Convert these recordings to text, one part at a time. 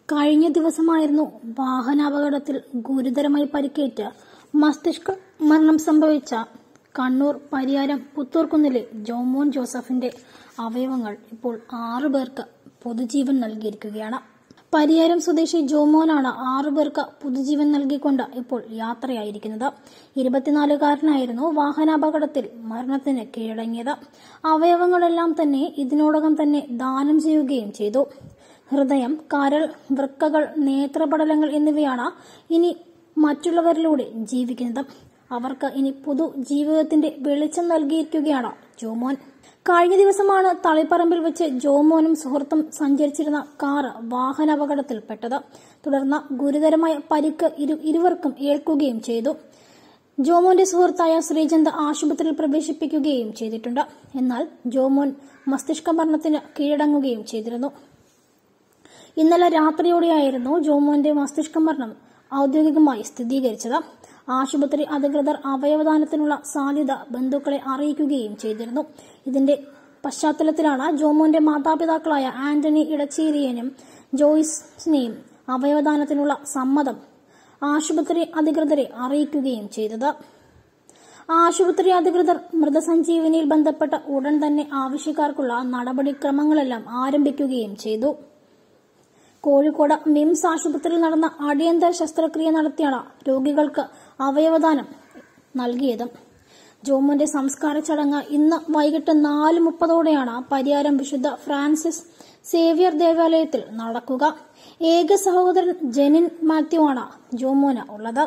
കഴിഞ്ഞ ദിവസമായിരുന്നു വാഹനാപകടത്തിൽ ഗുരുതരമായി പരിക്കേറ്റ് മസ്തിഷ്ക മരണം സംഭവിച്ച കണ്ണൂർ പരിയാരം പുത്തൂർക്കുന്നിലെ ജോമോൻ ജോസഫിന്റെ അവയവങ്ങൾ ഇപ്പോൾ ആറു പേർക്ക് പൊതുജീവൻ നൽകിയിരിക്കുകയാണ് പരിയാരം സ്വദേശി ജോമോനാണ് ആറു പേർക്ക് പുതുജീവൻ നൽകിക്കൊണ്ട് ഇപ്പോൾ യാത്രയായിരിക്കുന്നത് ഇരുപത്തിനാലുകാരനായിരുന്നു വാഹനാപകടത്തിൽ മരണത്തിന് കീഴടങ്ങിയത് അവയവങ്ങളെല്ലാം തന്നെ ഇതിനോടകം തന്നെ ദാനം ചെയ്യുകയും ചെയ്തു ഹൃദയം കരൾ വൃക്കകൾ നേത്രപടലങ്ങൾ എന്നിവയാണ് ഇനി മറ്റുള്ളവരിലൂടെ ജീവിക്കുന്നത് അവർക്ക് ഇനി പുതു ജീവിതത്തിന്റെ വെളിച്ചം നൽകിയിരിക്കുകയാണ് ജോമോൻ കഴിഞ്ഞ ദിവസമാണ് തളിപ്പറമ്പിൽ വെച്ച് ജോമോനും സുഹൃത്തും സഞ്ചരിച്ചിരുന്ന കാറ് വാഹനാപകടത്തിൽപ്പെട്ടത് തുടർന്ന് ഗുരുതരമായ പരിക്ക് ഇരു ഇരുവർക്കും ഏൽക്കുകയും ചെയ്തു ജോമോന്റെ സുഹൃത്തായ ശ്രീചന്ദ് ആശുപത്രിയിൽ പ്രവേശിപ്പിക്കുകയും ചെയ്തിട്ടുണ്ട് എന്നാൽ ജോമോൻ മസ്തിഷ്ക മരണത്തിന് കീഴടങ്ങുകയും ചെയ്തിരുന്നു ഇന്നലെ രാത്രിയോടെയായിരുന്നു ജോമോന്റെ മസ്തിഷ്ക മരണം ഔദ്യോഗികമായി സ്ഥിരീകരിച്ചത് ആശുപത്രി അധികൃതർ അവയവദാനത്തിനുള്ള സാധ്യത ബന്ധുക്കളെ അറിയിക്കുകയും ചെയ്തിരുന്നു ഇതിന്റെ പശ്ചാത്തലത്തിലാണ് ജോമോന്റെ മാതാപിതാക്കളായ ആന്റണി ഇടച്ചേരിയനും ജോയിസിനെയും അവയവദാനത്തിനുള്ള സമ്മതം ആശുപത്രി അധികൃതരെ അറിയിക്കുകയും ചെയ്തത് ആശുപത്രി അധികൃതർ മൃതസഞ്ജീവനിയിൽ ബന്ധപ്പെട്ട ഉടൻ തന്നെ ആവശ്യക്കാർക്കുള്ള നടപടിക്രമങ്ങളെല്ലാം ആരംഭിക്കുകയും ചെയ്തു കോഴിക്കോട് മിംസ് ആശുപത്രിയിൽ നടന്ന അടിയന്തര ശസ്ത്രക്രിയ നടത്തിയാണ് രോഗികൾക്ക് അവയവദാനം നൽകിയത് ജോമോന്റെ സംസ്കാര ചടങ്ങ് ഇന്ന് വൈകിട്ട് നാല് മുപ്പതോടെയാണ് പരിയാരം വിശുദ്ധ ഫ്രാൻസിസ് സേവിയർ ദേവാലയത്തിൽ നടക്കുക ഏക സഹോദരൻ ജെനിൻ മാത്യു ആണ് ജോമോന് ഉള്ളത്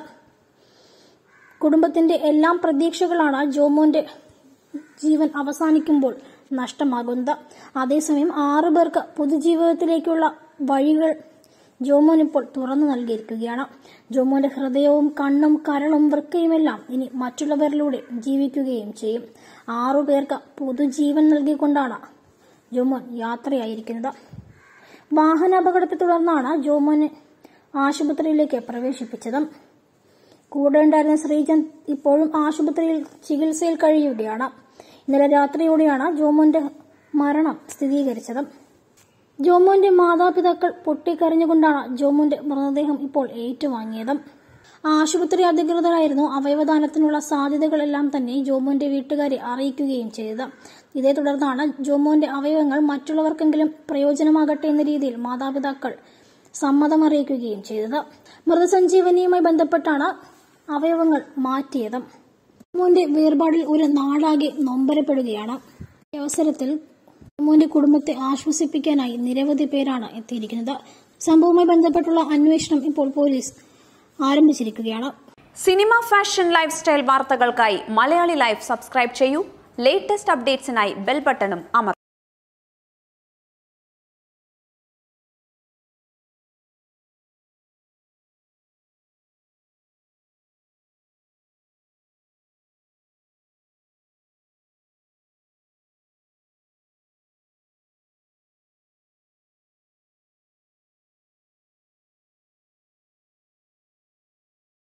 കുടുംബത്തിന്റെ എല്ലാം പ്രതീക്ഷകളാണ് ജോമോന്റെ ജീവൻ അവസാനിക്കുമ്പോൾ നഷ്ടമാകുന്നത് അതേസമയം ആറു പേർക്ക് പൊതുജീവിതത്തിലേക്കുള്ള വഴികൾ ജോമോൻ ഇപ്പോൾ തുറന്നു നൽകിയിരിക്കുകയാണ് ജോമോന്റെ ഹൃദയവും കണ്ണും കരളും വൃക്കയുമെല്ലാം ഇനി മറ്റുള്ളവരിലൂടെ ജീവിക്കുകയും ചെയ്യും ആറു പേർക്ക് പൊതുജീവൻ നൽകിക്കൊണ്ടാണ് ജോമോൻ യാത്രയായിരിക്കുന്നത് വാഹനാപകടത്തെ തുടർന്നാണ് ജോമോനെ ആശുപത്രിയിലേക്ക് പ്രവേശിപ്പിച്ചത് കൂടെ ഉണ്ടായിരുന്ന ശ്രീചന്ദ് ഇപ്പോഴും ആശുപത്രിയിൽ ചികിത്സയിൽ കഴിയുകയാണ് ഇന്നലെ രാത്രിയോടെയാണ് ജോമോന്റെ മരണം സ്ഥിരീകരിച്ചത് ജോമോന്റെ മാതാപിതാക്കൾ പൊട്ടിക്കരഞ്ഞുകൊണ്ടാണ് ജോമോന്റെ മൃതദേഹം ഇപ്പോൾ ഏറ്റുവാങ്ങിയത് ആശുപത്രി അധികൃതരായിരുന്നു അവയവദാനത്തിനുള്ള സാധ്യതകളെല്ലാം തന്നെ ജോമോന്റെ വീട്ടുകാരെ അറിയിക്കുകയും ചെയ്തത് ഇതേ തുടർന്നാണ് ജോമോന്റെ അവയവങ്ങൾ മറ്റുള്ളവർക്കെങ്കിലും പ്രയോജനമാകട്ടെ എന്ന രീതിയിൽ മാതാപിതാക്കൾ സമ്മതം അറിയിക്കുകയും ചെയ്തത് മൃതസഞ്ജീവനിയുമായി ബന്ധപ്പെട്ടാണ് അവയവങ്ങൾ മാറ്റിയത് ജോമോന്റെ വേർപാടിൽ ഒരു നാടാകെ നൊമ്പരപ്പെടുകയാണ് ഈ അവസരത്തിൽ ജോമോന്റെ കുടുംബത്തെ ആശ്വസിപ്പിക്കാനായി നിരവധി പേരാണ് എത്തിയിരിക്കുന്നത് സംഭവവുമായി ബന്ധപ്പെട്ടുള്ള അന്വേഷണം ഇപ്പോൾ പോലീസ് ആരംഭിച്ചിരിക്കുകയാണ് സിനിമ ഫാഷൻ ലൈഫ് സ്റ്റൈൽ വാർത്തകൾക്കായി മലയാളി ലൈഫ് സബ്സ്ക്രൈബ് ചെയ്യൂ ലേറ്റസ്റ്റ് അപ്ഡേറ്റ്സിനായി ബെൽ ബട്ടണും അമർ